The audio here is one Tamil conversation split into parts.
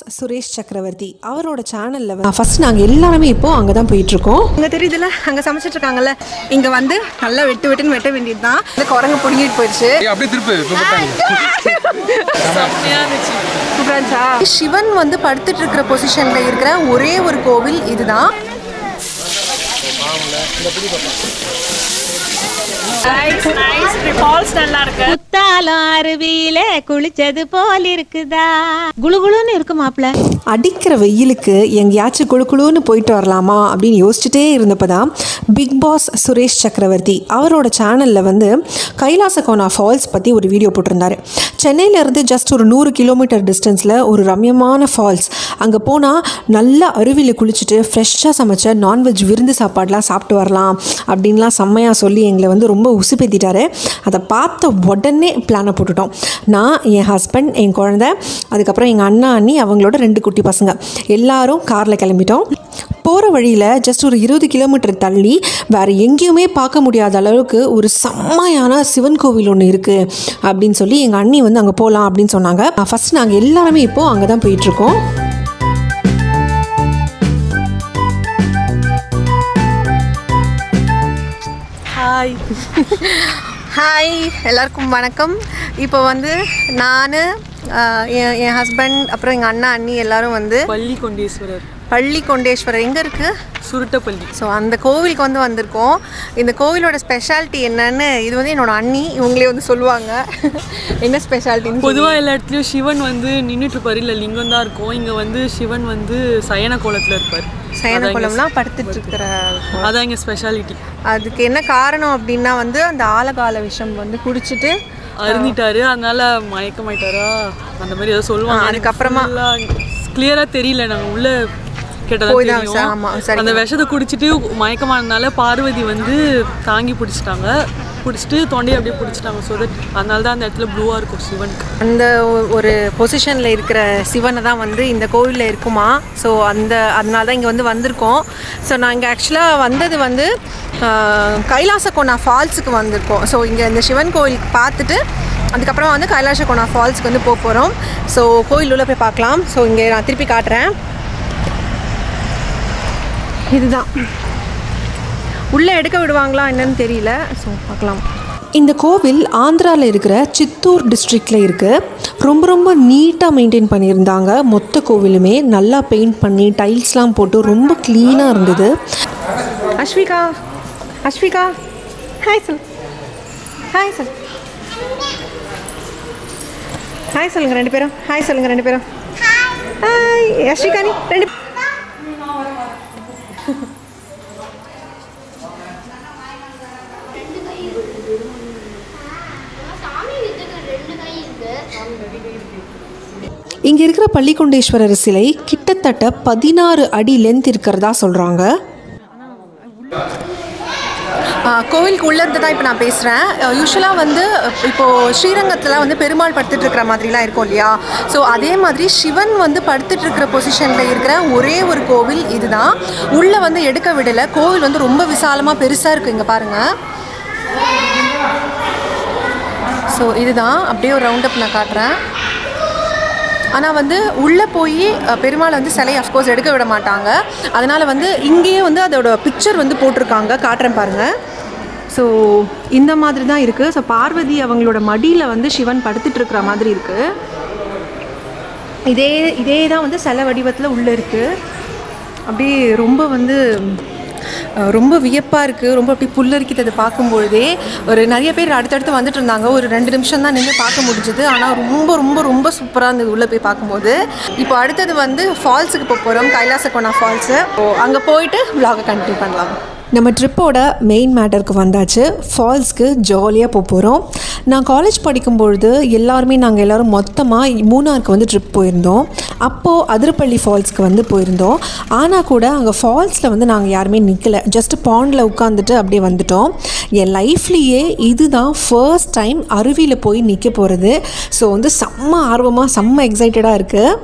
சுரேஷ் சக்கரவர்த்தி அவரோட சேனலில் ஃபர்ஸ்ட் நாங்கள் எல்லாருமே இப்போ அங்கே தான் போயிட்டுருக்கோம் அங்கே தெரியுதுல்ல அங்கே சமைச்சிட்டு இருக்காங்கல்ல இங்கே வந்து நல்லா வெட்டு வெட்டுன்னு வெட்ட வேண்டியது தான் இந்த குரங்கு பிடுங்கிட்டு போயிடுச்சு ஏய், அப்படியே திருப்பு இப்போ போட்டாங்க சூப்பராச்சா சிவன் வந்து படுத்துட்டு இருக்கிற பொசிஷன்ல இருக்கிற ஒரே ஒரு கோவில் இதுதான் ஃபால்ஸ் நல்லா இருக்கு குத்தாலம் அருவியில குளிச்சது போல் இருக்குதா குளுகுளுன்னு இருக்கு மாப்ள அடிக்கிற வெயிலுக்கு எங்கேயாச்சும் குழு குழுன்னு போயிட்டு வரலாமா அப்படின்னு யோசிச்சுட்டே இருந்தப்போ தான் பிக் பாஸ் சுரேஷ் சக்கரவர்த்தி அவரோட சேனலில் வந்து கைலாசகோனா ஃபால்ஸ் பற்றி ஒரு வீடியோ போட்டிருந்தாரு சென்னையிலேருந்து ஜஸ்ட் ஒரு நூறு கிலோமீட்டர் டிஸ்டன்ஸில் ஒரு ரம்யமான ஃபால்ஸ் அங்கே போனால் நல்லா அருவியில் குளிச்சுட்டு ஃப்ரெஷ்ஷாக சமைச்ச நான்வெஜ் விருந்து சாப்பாடெலாம் சாப்பிட்டு வரலாம் அப்படின்லாம் செம்மையாக சொல்லி எங்களை வந்து ரொம்ப உசுப்பேத்திட்டாரு அதை பார்த்த உடனே பிளானை போட்டுட்டோம் நான் என் ஹஸ்பண்ட் என் குழந்தை அதுக்கப்புறம் எங்கள் அண்ணா அண்ணி அவங்களோட ரெண்டு குட்டி பசங்க எல்லாரும் காரில் கிளம்பிட்டோம் போகிற வழியில் ஜஸ்ட் ஒரு இருபது கிலோமீட்டர் தள்ளி வேறு எங்கேயுமே பார்க்க முடியாத அளவுக்கு ஒரு செம்மையான சிவன் கோவில் ஒன்று இருக்குது அப்படின்னு சொல்லி எங்கள் அண்ணி வந்து அங்கே போகலாம் அப்படின்னு சொன்னாங்க ஃபஸ்ட் நாங்கள் எல்லாருமே இப்போது அங்கே தான் போயிட்டுருக்கோம் ஹாய் ஹாய் எல்லாருக்கும் வணக்கம் இப்போ வந்து நான் என் என் ஹஸ்பண்ட் அப்புறம் எங்கள் அண்ணா அண்ணி எல்லாரும் வந்து பள்ளி கொண்டீஸ்வரர் பள்ளி கொண்டேஸ்வரர் எங்கே இருக்குது சுருட்டப்பள்ளி ஸோ அந்த கோவிலுக்கு வந்து வந்திருக்கோம் இந்த கோவிலோட ஸ்பெஷாலிட்டி என்னன்னு இது வந்து என்னோட அண்ணி இவங்களே வந்து சொல்லுவாங்க என்ன ஸ்பெஷாலிட்டின்னு பொதுவாக எல்லா இடத்துலையும் சிவன் வந்து நின்றுட்டு இருப்பாரு இல்லை லிங்கம் தான் இருக்கும் இங்கே வந்து சிவன் வந்து சயன கோலத்தில் இருப்பார் சயன குளம்லாம் படுத்துட்டு இருக்கிற அதான் இங்கே ஸ்பெஷாலிட்டி அதுக்கு என்ன காரணம் அப்படின்னா வந்து அந்த ஆலகால விஷம் வந்து குடிச்சிட்டு அருந்திட்டாரு அதனால மயக்கமாயிட்டாரா அந்த மாதிரி ஏதோ சொல்லுவாங்க அதுக்கப்புறமா- கிளியரா தெரியல நாங்கள் உள்ள கேட்டதா போய் தான் ச- ஆமா, தெரியும் சரி. அந்த விஷத்தை குடிச்சிட்டு மயக்கமானதுனால பார்வதி வந்து தாங்கி பிடிச்சிட்டாங்க பிடிச்சிட்டு தொண்டையை அப்படியே பிடிச்சிட்டாங்க ஸோ தட் அதனால தான் அந்த இடத்துல ப்ளூவாக இருக்கும் சிவனுக்கு அந்த ஒ- ஒரு பொசிஷனில் இருக்கிற சிவனை தான் வந்து இந்த கோவிலில் இருக்குமா ஸோ அந்த அதனால தான் இங்கே வந்து வந்திருக்கோம் ஸோ நான் இங்கே ஆக்சுவலாக வந்தது வந்து ஆஹ், கைலாசகோனா ஃபால்ஸுக்கு வந்திருக்கோம் ஸோ இங்கே இந்த சிவன் கோவில் பார்த்துட்டு அதுக்கப்புறம் வந்து கைலாசகோனா ஃபால்ஸுக்கு வந்து போக போகிறோம் ஸோ கோயில் உள்ள போய் பார்க்கலாம் ஸோ இங்கே நான் திருப்பி காட்டுறேன் இதுதான் உள்ளே எடுக்க விடுவாங்களா என்னன்னு தெரியல ஸோ பார்க்கலாம் இந்த கோவில் ஆந்திராவில் இருக்கிற சித்தூர் டிஸ்ட்ரிக்டில் இருக்குது ரொம்ப ரொம்ப நீட்டாக மெயின்டைன் பண்ணியிருந்தாங்க மொத்த கோவிலுமே நல்லா பெயிண்ட் பண்ணி டைல்ஸ்லாம் போட்டு ரொம்ப க்ளீனாக இருந்தது அஸ்விகா அஸ்விகா ஹாய் சொல் ஹாய் சொல் ஹாய் சொல்லுங்க ரெண்டு பேரும் ஹாய் சொல்லுங்க ரெண்டு பேரும் ஹாய் அஸ்விகா நீ ரெண்டு இங்கே இருக்கிற பள்ளிக்கொண்டேஸ்வரர் சிலை கிட்டத்தட்ட பதினாறு அடி லென்த் இருக்கிறதா சொல்கிறாங்க ஆ, கோவிலுக்கு உள்ளே இருந்து தான் இப்போ நான் பேசுகிறேன் யூஸ்வலாக வந்து இப்போது ஸ்ரீரங்கத்தில் வந்து பெருமாள் படுத்துட்டு இருக்கிற மாதிரிலாம் இருக்கும் இல்லையா ஸோ அதே மாதிரி சிவன் வந்து படுத்துட்டு இருக்கிற பொசிஷனில் இருக்கிற ஒரே ஒரு கோவில் இதுதான் உள்ளே வந்து எடுக்க விடலை கோவில் வந்து ரொம்ப விசாலமாக பெருசாக இருக்குது இங்கே பாருங்கள் ஸோ இதுதான் அப்படியே ஒரு ரவுண்ட் அப் நான் காட்டுறேன் ஆனால் வந்து உள்ளே போய் அஹ், பெருமாளை வந்து சிலையை அஃப்கோர்ஸ் எடுக்க விட மாட்டாங்க அதனால் வந்து இங்கேயே வந்து அதோட பிக்சர் வந்து போட்டிருக்காங்க காட்டுறேன் பாருங்கள் ஸோ இந்த மாதிரி தான் இருக்குது ஸோ பார்வதி அவங்களோட மடியில் வந்து சிவன் படுத்துட்டு இருக்கிற மாதிரி இருக்குது இதே இதே தான் வந்து சிலை வடிவத்தில் உள்ளே இருக்குது அப்படியே ரொம்ப வந்து அஹ், ரொம்ப வியப்பாக இருக்குது ரொம்ப அப்படி புல்லரிக்குது அதை பார்க்கும்பொழுதே ஒரு நிறைய பேர் அடுத்தடுத்து வந்துட்டு இருந்தாங்க ஒரு ரெண்டு நிமிஷம் தான் நின்று பார்க்க முடிஞ்சுது ஆனால் ரொம்ப ரொம்ப ரொம்ப சூப்பராக இருந்தது உள்ளே போய் பார்க்கும்போது இப்போ அடுத்தது வந்து ஃபால்ஸுக்கு போக போகிறோம் கைலாசகோனா ஃபால்ஸு அங்கே போயிட்டு vlog-அ கண்டினியூ பண்ணலாம் நம்ம ட்ரிப்போட மெயின் மேட்டருக்கு வந்தாச்சு ஃபால்ஸ்க்கு ஜாலியாக போக போகிறோம் நான் காலேஜ் படிக்கும்பொழுது எல்லாருமே நாங்கள் எல்லோரும் மொத்தமாக மூணாருக்கு வந்து ட்ரிப் போயிருந்தோம் அப்போது அதிரப்பள்ளி ஃபால்ஸ்க்கு வந்து போயிருந்தோம் ஆனால் கூட அங்கே ஃபால்ஸில் வந்து நாங்கள் யாருமே நிற்கலை ஜஸ்ட் பாண்டில் உட்காந்துட்டு அப்படியே வந்துட்டோம் என் லைஃப்லேயே இதுதான் ஃபர்ஸ்ட் டைம் அருவியில் போய் நிற்க போகிறது ஸோ வந்து செம்ம ஆர்வமாக செம்ம எக்ஸைட்டடாக இருக்குது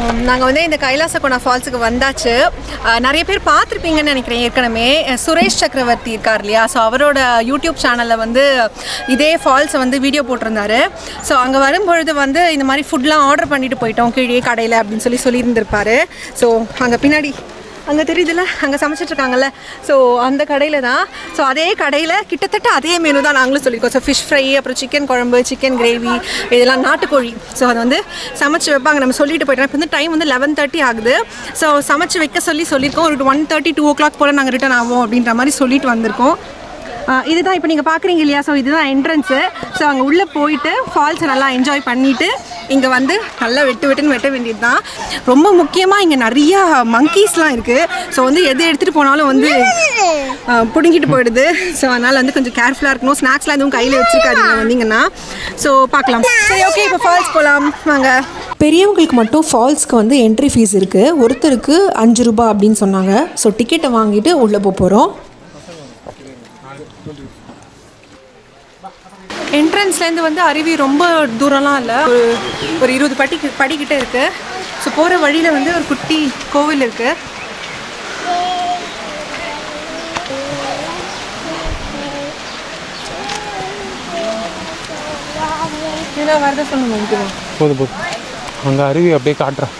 நாங்கள் வந்து இந்த கைலாச கோணா ஃபால்ஸுக்கு வந்தாச்சு அஹ், நிறைய பேர் பார்த்துருப்பீங்கன்னு நினைக்கிறேன் ஏற்கனவே அஹ், சுரேஷ் சக்கரவர்த்தி இருக்கார் இல்லையா ஸோ அவரோட யூடியூப் சேனலில் வந்து இதே ஃபால்ஸை வந்து வீடியோ போட்டிருந்தாரு ஸோ அங்கே வரும்பொழுது வந்து இந்த மாதிரி ஃபுட்லாம் ஆர்டர் பண்ணிட்டு போயிட்டோம் கீழே கடையில் அப்படின்னு சொல்லி சொல்லியிருந்திருப்பாரு ஸோ அங்கே பின்னாடி அங்கே தெரியுதுல்ல அங்கே சமைச்சிட்ருக்காங்கல்ல ஸோ அந்த கடையில் தான் ஸோ அதே கடையில் கிட்டத்தட்ட அதே மெனு தான் நாங்களும் சொல்லியிருக்கோம் ஸோ ஃபிஷ் ஃப்ரை அப்புறம் சிக்கன் குழம்பு சிக்கன் கிரேவி இதெல்லாம் நாட்டுக்கோழி ஸோ அதை வந்து சமைச்சு வைப்பாங்க நம்ம சொல்லிட்டு போயிட்டோம் இப்போ வந்து டைம் வந்து லெவன் தேர்ட்டி ஆகுது ஸோ சமைச்சு வைக்க சொல்லி சொல்லியிருக்கோம் ஒரு one thirty two o'clock போல் நாங்கள் ரிட்டர்ன் ஆகும் அப்படின்ற மாதிரி சொல்லிட்டு வந்திருக்கோம் ஆஹ் இதுதான் இப்போ நீங்கள் பார்க்குறீங்க இல்லையா ஸோ இதுதான் என்ட்ரன்ஸு ஸோ அங்கே உள்ளே போயிட்டு ஃபால்ஸை நல்லா என்ஜாய் பண்ணிவிட்டு இங்கே வந்து நல்லா வெட்டு வெட்டுன்னு வெட்ட வேண்டியது தான் ரொம்ப முக்கியமாக இங்கே நிறையா மங்கீஸ்லாம் இருக்குது ஸோ வந்து எது எடுத்துகிட்டு போனாலும் வந்து ஆஹ் பிடுங்கிட்டு போயிடுது ஸோ அதனால் வந்து கொஞ்சம் கேர்ஃபுல்லாக இருக்கணும் ஸ்நாக்ஸ்லாம் எதுவும் கையில் வச்சுருக்காதீங்க வந்தீங்கன்னா ஸோ பார்க்கலாம் சரி ஓகே இப்போ ஃபால்ஸ் போகலாம் வாங்க பெரியவங்களுக்கு மட்டும் ஃபால்ஸ்க்கு வந்து என்ட்ரி ஃபீஸ் இருக்குது ஒருத்தருக்கு அஞ்சு ரூபாய் அப்படின்னு சொன்னாங்க ஸோ டிக்கெட்டை வாங்கிட்டு உள்ளே போக போகிறோம் என்ட்ரன்ஸ்லேருந்து வந்து அருவி ரொம்ப தூரம்லாம் இல்லை ஒரு ஒரு இருபது படி படிக்கிட்ட இருக்குது ஸோ போகிற வழியில் வந்து ஒரு குட்டி கோவில் இருக்குது இதெல்லாம் வரத சொல்லணும் போதும் போதும் அங்கே அருவி அப்படியே காட்டுறேன்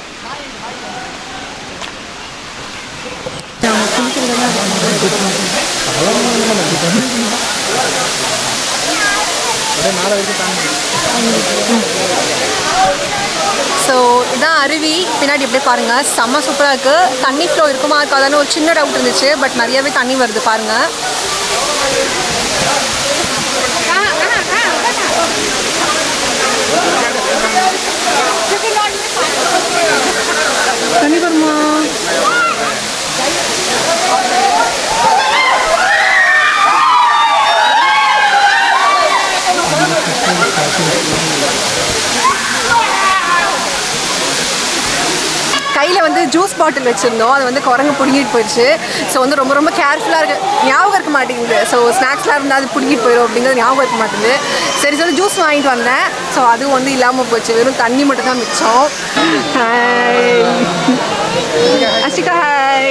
ஸோ இதான் அருவி பின்னாடி அப்படியே பாருங்கள் செம்ம சூப்பராக இருக்குது தண்ணி ஃப்ளோ இருக்குமா இருக்காதான்னு ஒரு சின்ன டவுட் இருந்துச்சு பட் நிறையவே தண்ணி வருது பாருங்கள் தண்ணி வருமா கையில் வந்து ஜூஸ் பாட்டில் வச்சுருந்தோம் அது வந்து குரங்கு பிடுங்கிட்டு போயிடுச்சு ஸோ வந்து ரொம்ப ரொம்ப கேர்ஃபுல்லாக இருக்கு ஞாபகம் இருக்க மாட்டேங்குது ஸோ ஸ்நாக்ஸ்லாம் இருந்தால் அது பிடுங்கிட்டு போயிடும் அப்படிங்கிறது ஞாபகம் இருக்க மாட்டேங்குது சரி சொல்லி ஜூஸ் வாங்கிட்டு வந்தேன் ஸோ அதுவும் வந்து இல்லாமல் போச்சு வெறும் தண்ணி மட்டும் தான் மிச்சம் ஹாய் அஷிகா ஹாய்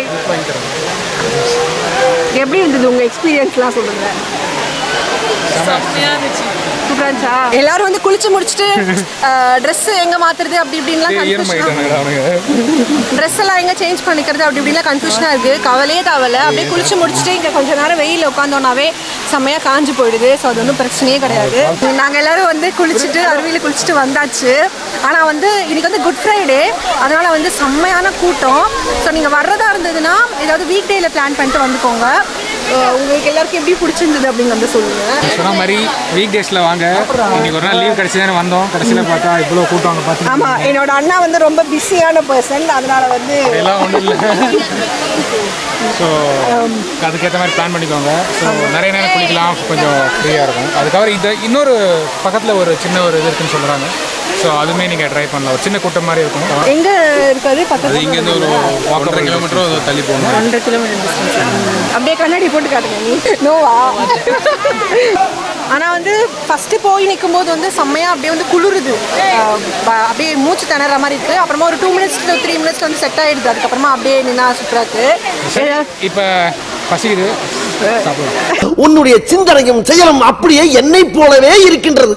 எப்படி இருந்தது உங்கள் எக்ஸ்பீரியன்ஸ்லாம் சொல்லுங்கள் செம்மையாக இருந்துச்சு சூப்பரா இருந்துச்சா எல்லாரும் வந்து குளிச்சு முடிச்சுட்டு ட்ரெஸ் எங்க மாத்துறது அப்படி இப்படின்லாம் கன்ஃபியூஷன் ட்ரெஸ் எல்லாம் எங்க சேஞ்ச் பண்ணிக்கிறது அப்படி இப்படிலாம் கன்ஃபியூஷனா இருக்கு கவலையே தேவையில்ல அப்படியே குளிச்சு முடிச்சுட்டு இங்க கொஞ்ச நேரம் வெயில உட்காந்தோம்னாவே செம்மையா காஞ்சு போயிடுது ஸோ அது ஒன்றும் பிரச்சனையே கிடையாது நாங்க எல்லாரும் வந்து குளிச்சுட்டு அருவியில் குளிச்சுட்டு வந்தாச்சு ஆனா வந்து இன்னைக்கு வந்து குட் ஃப்ரைடே அதனால வந்து செம்மையான கூட்டம் ஸோ நீங்க வர்றதா இருந்ததுன்னா ஏதாவது வீக் டேல பிளான் பண்ணிட்டு வந்துக்கோங்க அஹ் உங்களுக்கு எல்லாருக்கும் எப்படி பிடிச்சிருந்தது அப்படிங்கிறத சொல்லுங்க சொன்ன மாதிரி வீக் டேஸில் வாங்க இன்னைக்கு ஒரு நாள் லீவ் கிடச்சி தானே வந்தோம் கடைசியில் பார்த்தா இவ்வளோ கூட்டம் அங்கே பார்த்து ஆமா என்னோட அண்ணா வந்து ரொம்ப பிஸியான பர்சன் அதனால வந்து எல்லாம் ஒன்றும் இல்லை ஸோ அதுக்கேற்ற மாதிரி பிளான் பண்ணிக்கோங்க ஸோ நிறைய நேரம் குளிக்கலாம் கொஞ்சம் ஃப்ரீயாக இருக்கும் அதுக்கப்புறம் இது இன்னொரு பக்கத்தில் ஒரு சின்ன ஒரு இது இருக்குன்னு சொல்கிறாங்க ஸோ அதுவுமே நீங்கள் ட்ரை பண்ணலாம் ஒரு சின்ன கூட்டம் மாதிரி இருக்கும் எங்க இருக்காது பக்கத்துல இங்கேருந்து ஒரு ஒன்றரை கிலோமீட்டர் தள்ளி போகணும் ஒன்றரை கிலோமீட்டர் டிஸ்டன்ஸ் அப்படியே கண்ணாடி போட்டு காட்டுங்க நீ நோவா ஆனால் வந்து ஃபஸ்ட்டு போய் நிற்கும் போது வந்து செம்மையாக அப்படியே வந்து குளிருது அஹ் ப- அப்படியே மூச்சு திணற மாதிரி இருக்குது அப்புறமா ஒரு டூ மினிட்ஸ் த்ரீ மினிட்ஸ் வந்து செட் ஆகிடுது அதுக்கப்புறமா அப்படியே நின்னா சூப்பராக இருக்குது இப்போ பசிக்குது சாப்பிடலாம் உன்னுடைய சிந்தனையும் செயலும் அப்படியே என்னை போலவே இருக்கின்றது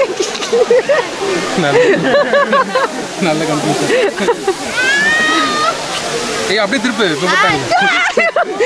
நல்ல கன்ஃபியூஷன் ஏய் அப்படியே திருப்பு இப்போ போட்டாங்க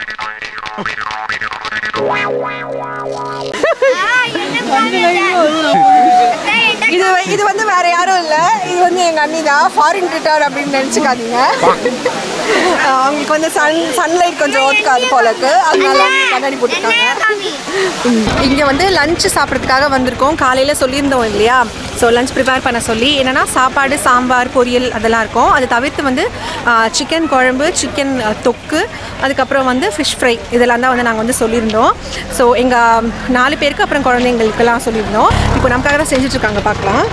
இது இது வந்து வேற யாரும் இல்லை இது வந்து எங்கள் அண்ணி தான் ஃபாரின் ரிட்டர்ன் அப்படின்னு நினச்சிக்காதீங்க அவங்களுக்கு வந்து சன் சன்லைட் கொஞ்சம் ஒத்துக்காது போல இருக்கு அதனால வந்து கண்ணாடி போட்டுருக்காங்க இங்கே வந்து லஞ்ச் சாப்பிட்றதுக்காக வந்திருக்கோம் காலையில் சொல்லியிருந்தோம் இல்லையா ஸோ லஞ்ச் ப்ரிப்பேர் பண்ண சொல்லி என்னென்னா சாப்பாடு சாம்பார் பொரியல் அதெல்லாம் இருக்கும் அதை தவிர்த்து வந்து சிக்கன் குழம்பு சிக்கன் தொக்கு அதுக்கப்புறம் வந்து ஃபிஷ் ஃப்ரை இதெல்லாம் தான் வந்து நாங்கள் வந்து சொல்லியிருந்தோம் ஸோ எங்கள் நாலு பேருக்கு அப்புறம் குழந்தைங்களுக்கெல்லாம் சொல்லியிருந்தோம் இப்போ நமக்காக தான் செஞ்சுட்ருக்காங்க பார்க்கலாம்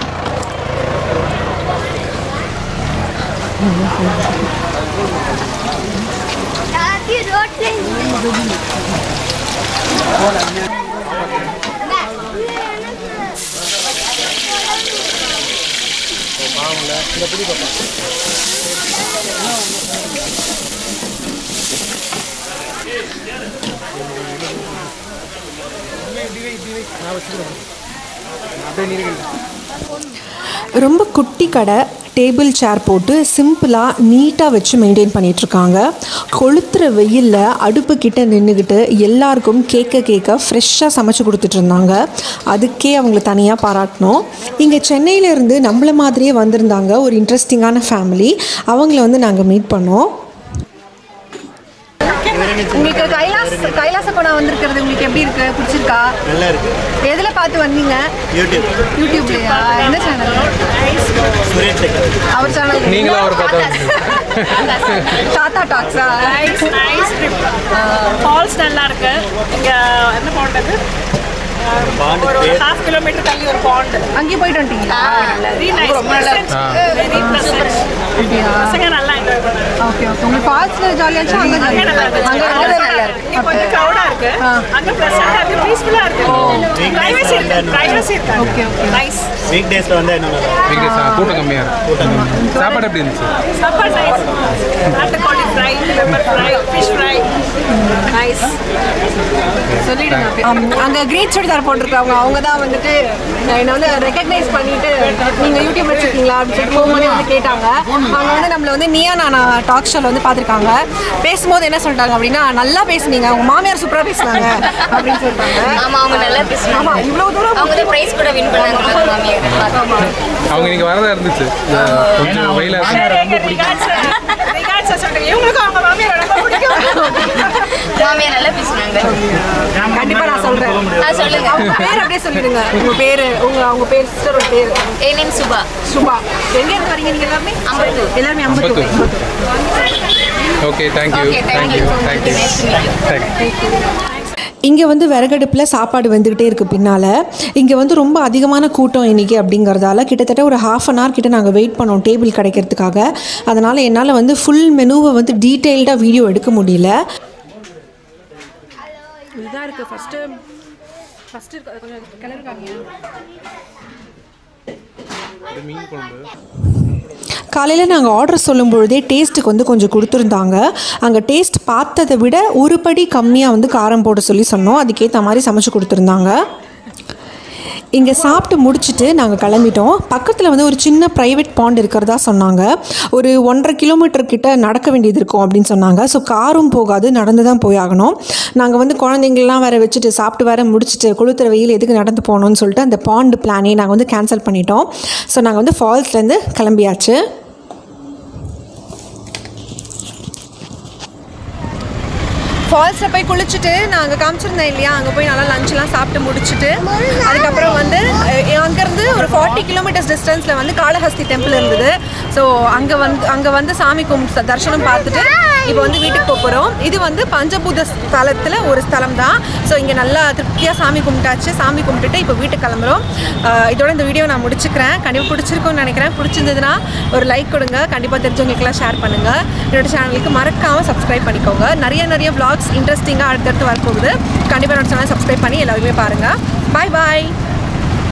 பாவம்ல இந்த புடி பாப்பா அப்படியே நீர்கள் ரொம்ப குட்டி கடை டேபிள் சேர் போட்டு சிம்பிளாக நீட்டாக வச்சு மெயின்டைன் பண்ணிகிட்ருக்காங்க கொளுத்துற வெயிலில் அடுப்பு கிட்ட நின்றுக்கிட்டு எல்லாருக்கும் கேட்க கேட்க ஃப்ரெஷ்ஷாக சமைச்சு கொடுத்துட்டு இருந்தாங்க அதுக்கே அவங்கள தனியாக பாராட்டணும் இங்கே சென்னையிலேருந்து நம்மள மாதிரியே வந்திருந்தாங்க ஒரு இன்ட்ரெஸ்டிங்கான ஃபேமிலி அவங்கள வந்து நாங்கள் மீட் பண்ணோம் உங்களுக்கு கைலாஸ் கைலாச கோணா வந்திருக்கிறது உங்களுக்கு எப்படி இருக்கு பிடிச்சிருக்கா நல்லா இருக்கு எதுல பார்த்து வந்தீங்க யூடியூப் யூடியூப்லயா எந்த சேனல் சுரேஷ் சேகர் அவர் சேனல் நீங்களும் அவர் பார்த்தா தாத்தா டாக்ஸா நைஸ் நைஸ் ட்ரிப் ஃபால்ஸ் நல்லா இருக்கு இங்க என்ன பாண்ட் அது பாண்டு ஒரு பேர் ஹாஃப் கிலோமீட்டர் தள்ளி ஒரு பாண்ட் அங்கேயும் போயிட்டு வந்துட்டீங்களா வெரி நைஸ் வெரி ப்ளசன்ட் பசங்க நல்லா என்ஜாய் பண்ணாங்க ஓகே ஓகே உங்களுக்கு ஃபால்ஸ்ல ஜாலியா இருந்துச்சா அங்க அங்க நல்லா இருக்கு அங்க அங்க நல்லா இருக்கு இங்க கொஞ்சம் க்ரௌடா இருக்கு அங்க ப்ளசன்டா இருக்கு பீஸ்ஃபுல்லா இருக்கு பிரைவசி இருக்கு பிரைவசி இருக்கு ஓகே ஓகே நைஸ் வீக் டேஸில் வந்து இன்னும் நல்லா இருக்கும். வீக்டேஸ் கூட்டம் கம்மியாக இருக்கும் சாப்பாடு எப்படி இருந்துச்சு சாப்பாடு நைஸ் நாட்டுக்கோழி fry pepper fry fish fry nice சொல்லிடுங்க ஆம், அங்க கிரீன் சுடிதார் போட்டிருக்காங்க அவங்க தான் வந்துட்டு என்னை வந்து ரெக்கக்னைஸ் பண்ணிட்டு நீங்க யூடியூப் வச்சிருக்கீங்களா அப்படின்னு சொல்லிட்டு போகும்போதே வந்து கேட்டாங்க அவங்க வந்து நம்மள வந்து நீயா நான் டாக் ஷோல வந்து பார்த்துருக்காங்க பேசும்போது என்ன சொல்லிட்டாங்க அப்படின்னா நல்லா பேசுனீங்க உங்க மாமியார் சூப்பரா பேசுனாங்க அப்படின்னு சொல்லிட்டாங்க ஆமா அவங்க நல்லா பேசுனாங்க ஆமா இவ்வளவு தூரம் அவங்க தான் பிரைஸ் கூட வின் பண்ணாங்க மாமியார் அவங்க இன்னைக்கு வரதா இருந்துச்சு கொஞ்சம் வெயிலாக எங்க ரிகார்ட்ஸ் ரிகார்ட்ஸ் சொல்றீங்க இவங்களுக்கு அவங்க மாமியார் ரொம்ப பிடிக்கும் மாமியார் நல்லா பேசுனாங்க கண்டிப்பா நான் சொல்றேன் ஆ, சொல்லுங்க அவங்க பேர் அப்படியே சொல்லிடுங்க உங்க பேரு உங்க அவங்க பேர் சிஸ்டரோட பேர் என் நேம் சுபா சுபா எங்க இருந்து வரீங்க நீங்க எல்லாமே அம்பத்தூர். எல்லாருமே Ambattur Ambattur. Okay thank you okay thank you thank you thank you nice to meet you thank you இங்கே வந்து விறகடுப்பில் சாப்பாடு வந்துக்கிட்டே இருக்குது பின்னால் இங்கே வந்து ரொம்ப அதிகமான கூட்டம் இன்றைக்கி அப்படிங்கிறதால கிட்டத்தட்ட ஒரு ஹாஃப் அன் ஹவர் கிட்ட நாங்கள் வெயிட் பண்ணோம் டேபிள் கிடைக்கிறதுக்காக அதனால் என்னால் வந்து ஃபுல் மெனுவை வந்து டீட்டெயில்டாக வீடியோ எடுக்க முடியல இதுதான் இருக்கு ஃபர்ஸ்ட் ஃபர்ஸ்ட் கொஞ்சம் கிளறி காமிங்க மீன் குழம்பு காலையில் நாங்கள் ஆர்டர் சொல்லும் பொழுதே டேஸ்ட்டுக்கு வந்து கொஞ்சம் கொடுத்துருந்தாங்க அங்கே டேஸ்ட் பார்த்ததை விட ஒரு படி கம்மியாக வந்து காரம் போட சொல்லி சொன்னோம் அதுக்கேற்ற மாதிரி சமைச்சு கொடுத்துருந்தாங்க இங்கே சாப்பிட்டு முடிச்சுட்டு நாங்கள் கிளம்பிட்டோம் பக்கத்தில் வந்து ஒரு சின்ன ப்ரைவேட் பாண்ட் இருக்கிறதா சொன்னாங்க ஒரு ஒன்றரை கிலோமீட்டர் கிட்ட நடக்க வேண்டியது இருக்கும் அப்படின்னு சொன்னாங்க ஸோ காரும் போகாது நடந்து தான் போய் ஆகணும் நாங்கள் வந்து குழந்தைங்களலாம் வேற வச்சுட்டு சாப்பிட்டு வேற முடிச்சுட்டு கொளுத்துற வெயில் எதுக்கு நடந்து போகணும்னு சொல்லிட்டு அந்த பாண்டு பிளானே நாங்கள் வந்து கேன்சல் பண்ணிட்டோம் ஸோ நாங்கள் வந்து ஃபால்ஸ்லேருந்து கிளம்பியாச்சு ஃபால்ஸில் போய் குளிச்சுட்டு நான் அங்கே காமிச்சிருந்தேன் இல்லையா அங்கே போய் நல்லா லஞ்ச்லாம் சாப்பிட்டு முடிச்சுட்டு அதுக்கப்புறம் வந்து அஹ், அங்கேருந்து ஒரு ஃபார்ட்டி கிலோமீட்டர்ஸ் டிஸ்டன்ஸில் வந்து காளஹஸ்தி டெம்பிள் இருந்தது ஸோ அங்கே வந்து அங்கே வந்து சாமி கும்பிட்டு தரிசனம் பார்த்துட்டு இப்போ வந்து வீட்டுக்கு போக போகிறோம் இது வந்து பஞ்சபூத ஸ்தலத்தில் ஒரு ஸ்தலம் தான் ஸோ இங்கே நல்லா திருப்தியாக சாமி கும்பிட்டாச்சு சாமி கும்பிட்டுட்டு இப்போ வீட்டுக்கு கிளம்புறோம் அஹ், இதோட இந்த வீடியோ நான் முடிச்சுக்கிறேன் கண்டிப்பாக பிடிச்சிருக்கும்னு நினைக்கிறேன் பிடிச்சிருந்ததுன்னா ஒரு லைக் கொடுங்க கண்டிப்பாக தெரிஞ்சவங்களுக்குலாம் ஷேர் பண்ணுங்கள் என்னோட சேனலுக்கு மறக்காமல் சப்ஸ்கிரைப் பண்ணிக்கோங்க நிறைய நிறைய vlogs இன்ட்ரெஸ்டிங்காக அடுத்தடுத்து வரப்போகுது கண்டிப்பாக என்னோட சேனல் சப்ஸ்கிரைப் பண்ணி எல்லாருமே பாருங்கள் பாய் பாய்